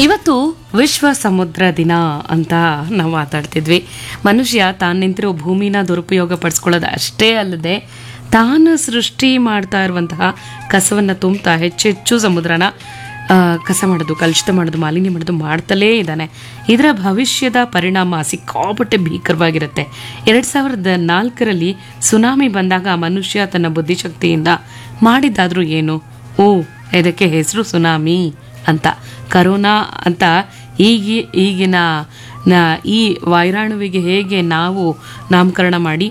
ಇವತ್ತು ವಿಶ್ವ ಸಮುದ್ರ ದಿನ ಅಂತ ನಾವು ಮಾತಾಡ್ತಿದ್ವಿ ಮನುಷ್ಯ ತಾನು ನಿಂತಿರೋ ಭೂಮಿನ ದುರುಪಯೋಗ ಪಡಿಸ್ಕೊಳ್ಳೋದು ಅಷ್ಟೇ ಅಲ್ಲದೆ ತಾನು ಸೃಷ್ಟಿ ಮಾಡ್ತಾ ಇರುವಂತಹ ಕಸವನ್ನು ತುಂಬ್ತಾ ಹೆಚ್ಚೆಚ್ಚು ಸಮುದ್ರನ ಆ, ಕಸ ಮಾಡೋದು ಕಲುಷಿತ ಮಾಡೋದು ಮಾಲಿನ್ಯ ಮಾಡೋದು ಮಾಡ್ತಲೇ ಇದ್ದಾನೆ ಇದರ ಭವಿಷ್ಯದ ಪರಿಣಾಮ ಸಿಕ್ಕಾಪಟ್ಟೆ ಭೀಕರವಾಗಿರುತ್ತೆ ಎರಡು ಸಾವಿರದ ನಾಲ್ಕರಲ್ಲಿ ಸುನಾಮಿ ಬಂದಾಗ ಮನುಷ್ಯ ತನ್ನ ಬುದ್ಧಿಶಕ್ತಿಯಿಂದ ಮಾಡಿದ್ದಾದ್ರೂ ಏನು ಓ ಇದಕ್ಕೆ ಹೆಸರು ಸುನಾಮಿ ಅಂತ ಕರೋನಾ ಅಂತ ಈಗಿ ಈಗಿನ ನ- ಈ ವೈರಾಣುವಿಗೆ ಹೇಗೆ ನಾವು ನಾಮಕರಣ ಮಾಡಿ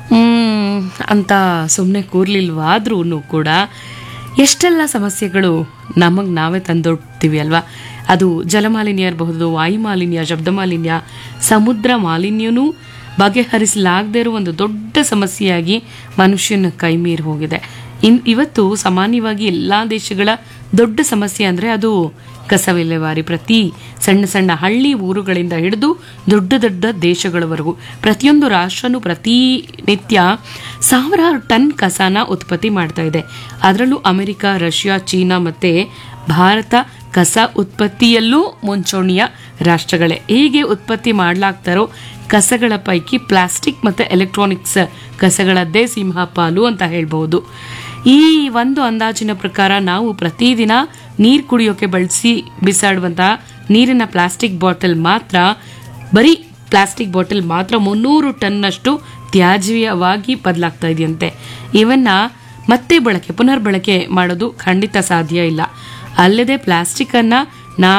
ಮ್, ಅಂತ ಸುಮ್ಮನೆ ಕೂರ್ಲಿಲ್ವಾದ್ರೂ ಕೂಡ ಎಷ್ಟೆಲ್ಲ ಸಮಸ್ಯೆಗಳು ನಮಗೆ ನಾವೇ ತಂದೊಡ್ತೀವಿ ಅಲ್ವಾ ಅದು ಜಲಮಾಲಿನ್ಯ ಇರಬಹುದು ವಾಯು ಮಾಲಿನ್ಯ ಶಬ್ದ ಮಾಲಿನ್ಯ ಸಮುದ್ರ ಮಾಲಿನ್ಯನೂ ಬಗೆಹರಿಸಲಾಗದೇ ಇರೋ ಒಂದು ದೊಡ್ಡ ಸಮಸ್ಯೆಯಾಗಿ ಮನುಷ್ಯನ ಕೈ ಮೀರಿ ಹೋಗಿದೆ ಇನ್ ಇವತ್ತು ಸಾಮಾನ್ಯವಾಗಿ ಎಲ್ಲ ದೇಶಗಳ ದೊಡ್ಡ ಸಮಸ್ಯೆ ಅಂದರೆ ಅದು ಕಸ ವಿಲೇವಾರಿ ಪ್ರತಿ ಸಣ್ಣ ಸಣ್ಣ ಹಳ್ಳಿ ಊರುಗಳಿಂದ ಹಿಡಿದು ದೊಡ್ಡ ದೊಡ್ಡ ದೇಶಗಳವರೆಗೂ ಪ್ರತಿಯೊಂದು ರಾಷ್ಟ್ರನೂ ಪ್ರತಿನಿತ್ಯ ಸಾವಿರಾರು ಟನ್ ಕಸನ ಉತ್ಪತ್ತಿ ಮಾಡ್ತಾ ಇದೆ ಅದರಲ್ಲೂ ಅಮೆರಿಕ ರಷ್ಯಾ ಚೀನಾ ಮತ್ತೆ ಭಾರತ ಕಸ ಉತ್ಪತ್ತಿಯಲ್ಲೂ ಮುಂಚೂಣಿಯ ರಾಷ್ಟ್ರಗಳೇ ಹೀಗೆ ಉತ್ಪತ್ತಿ ಮಾಡಲಾಗ್ತಾರೋ ಕಸಗಳ ಪೈಕಿ ಪ್ಲಾಸ್ಟಿಕ್ ಮತ್ತು ಎಲೆಕ್ಟ್ರಾನಿಕ್ಸ್ ಕಸಗಳದ್ದೇ ಸಿಂಹಪಾಲು ಅಂತ ಹೇಳ್ಬಹುದು ಈ ಒಂದು ಅಂದಾಜಿನ ಪ್ರಕಾರ ನಾವು ಪ್ರತಿದಿನ ನೀರು ಕುಡಿಯೋಕೆ ಬಳಸಿ ಬಿಸಾಡುವಂತಹ ನೀರಿನ ಪ್ಲಾಸ್ಟಿಕ್ ಬಾಟಲ್ ಮಾತ್ರ ಬರೀ ಪ್ಲಾಸ್ಟಿಕ್ ಬಾಟಲ್ ಮಾತ್ರ ಮುನ್ನೂರು ಟನ್ನಷ್ಟು ತ್ಯಾಜ್ಯವಾಗಿ ಬದಲಾಗ್ತಾ ಇದೆಯಂತೆ ಇವನ್ನ ಮತ್ತೆ ಬಳಕೆ ಪುನರ್ಬಳಕೆ ಮಾಡೋದು ಖಂಡಿತ ಸಾಧ್ಯ ಇಲ್ಲ ಅಲ್ಲದೆ ಪ್ಲಾಸ್ಟಿಕ್ ಅನ್ನ ನಾ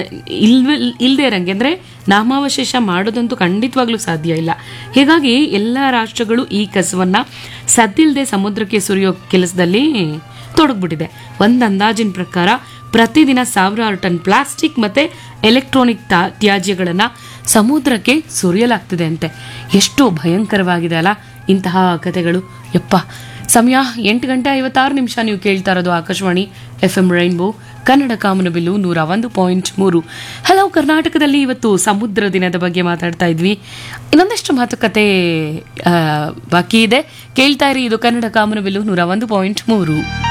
ಇಲ್ವ ಇಲ್ಲದೆ ಇರಂಗೆ ಅಂದ್ರೆ ನಾಮಾವಶೇಷ ಮಾಡೋದಂತೂ ಖಂಡಿತವಾಗ್ಲೂ ಸಾಧ್ಯ ಇಲ್ಲ ಹೀಗಾಗಿ ಎಲ್ಲ ರಾಷ್ಟ್ರಗಳು ಈ ಕಸವನ್ನ ಸದ್ದಿಲ್ಲದೆ ಸಮುದ್ರಕ್ಕೆ ಸುರಿಯೋ ಕೆಲಸದಲ್ಲಿ ತೊಡಗ್ಬಿಟ್ಟಿದೆ ಒಂದು ಅಂದಾಜಿನ ಪ್ರಕಾರ ಪ್ರತಿದಿನ ಸಾವಿರಾರು ಟನ್ ಪ್ಲಾಸ್ಟಿಕ್ ಮತ್ತೆ ಎಲೆಕ್ಟ್ರಾನಿಕ್ ತಾ- ತ್ಯಾಜ್ಯಗಳನ್ನ ಸಮುದ್ರಕ್ಕೆ ಸುರಿಯಲಾಗ್ತಿದೆ ಅಂತೆ ಎಷ್ಟು ಭಯಂಕರವಾಗಿದೆ ಅಲ್ಲ ಇಂತಹ ಕಥೆಗಳು ಯಪ್ಪ ಸಮಯ ಎಂಟು ಗಂಟೆ ಐವತ್ತಾರು ನಿಮಿಷ ನೀವು ಕೇಳ್ತಾ ಇರೋದು Akashvani F M rainbow Kannada ಕಾಮನಬಿಲ್ಲು ನೂರ ಒಂದು ಪಾಯಿಂಟ್ ಮೂರು ಹಲೋ ಕರ್ನಾಟಕದಲ್ಲಿ ಇವತ್ತು ಸಮುದ್ರ ದಿನದ ಬಗ್ಗೆ ಮಾತಾಡ್ತಾ ಇದ್ವಿ ಇನ್ನೊಂದಷ್ಟು ಮಾತುಕತೆ ಆ, ಬಾಕಿ ಇದೆ ಕೇಳ್ತಾ ಇರಿ ಇದು ಕನ್ನಡ ಕಾಮನಬಿಲ್ಲು ನೂರ ಒಂದು ಪಾಯಿಂಟ್ ಮೂರು